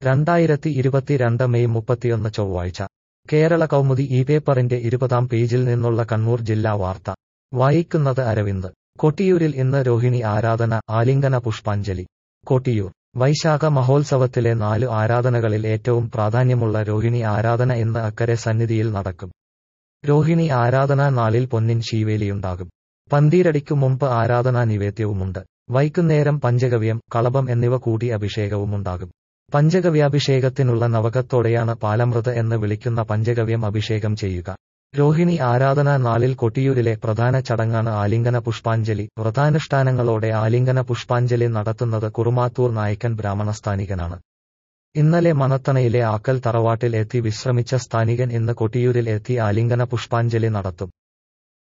രണ്ടായിരത്തി ഇരുപത്തിരണ്ട് മെയ് മുപ്പത്തിയൊന്ന് ചൊവ്വാഴ്ച കേരള കൗമുദി ഈ പേപ്പറിന്റെ ഇരുപതാം പേജിൽ നിന്നുള്ള കണ്ണൂർ ജില്ലാ വാർത്ത വായിക്കുന്നത് അരവിന്ദ് കൊട്ടിയൂരിൽ ഇന്ന് രോഹിണി ആരാധന ആലിംഗന പുഷ്പാഞ്ജലി കൊട്ടിയൂർ വൈശാഖ മഹോത്സവത്തിലെ നാലു ആരാധനകളിൽ ഏറ്റവും പ്രാധാന്യമുള്ള രോഹിണി ആരാധന ഇന്ന് അക്കരെ സന്നിധിയിൽ നടക്കും രോഹിണി ആരാധനാ നാളിൽ പൊന്നിൻ ശീവേലിയുണ്ടാകും പന്തീരടിക്കു മുമ്പ് ആരാധനാ നിവേദ്യവുമുണ്ട് വൈകുന്നേരം പഞ്ചഗവ്യം കളഭം എന്നിവ കൂടി അഭിഷേകവുമുണ്ടാകും പഞ്ചഗവ്യാഭിഷേകത്തിനുള്ള നവകത്തോടെയാണ് പാലമൃത് എന്ന് വിളിക്കുന്ന പഞ്ചഗവ്യം അഭിഷേകം ചെയ്യുക രോഹിണി ആരാധനാ നാളിൽ കൊട്ടിയൂരിലെ പ്രധാന ചടങ്ങാണ് ആലിംഗന പുഷ്പാഞ്ജലി വ്രതാനുഷ്ഠാനങ്ങളോടെ ആലിംഗന പുഷ്പാഞ്ജലി നടത്തുന്നത് കുറുമാത്തൂർ നായക്കൻ ബ്രാഹ്മണസ്ഥാനികനാണ് ഇന്നലെ മണത്തണയിലെ ആക്കൽ തറവാട്ടിൽ എത്തി വിശ്രമിച്ച സ്ഥാനികൻ ഇന്ന് കൊട്ടിയൂരിൽ എത്തി ആലിംഗന പുഷ്പാഞ്ജലി നടത്തും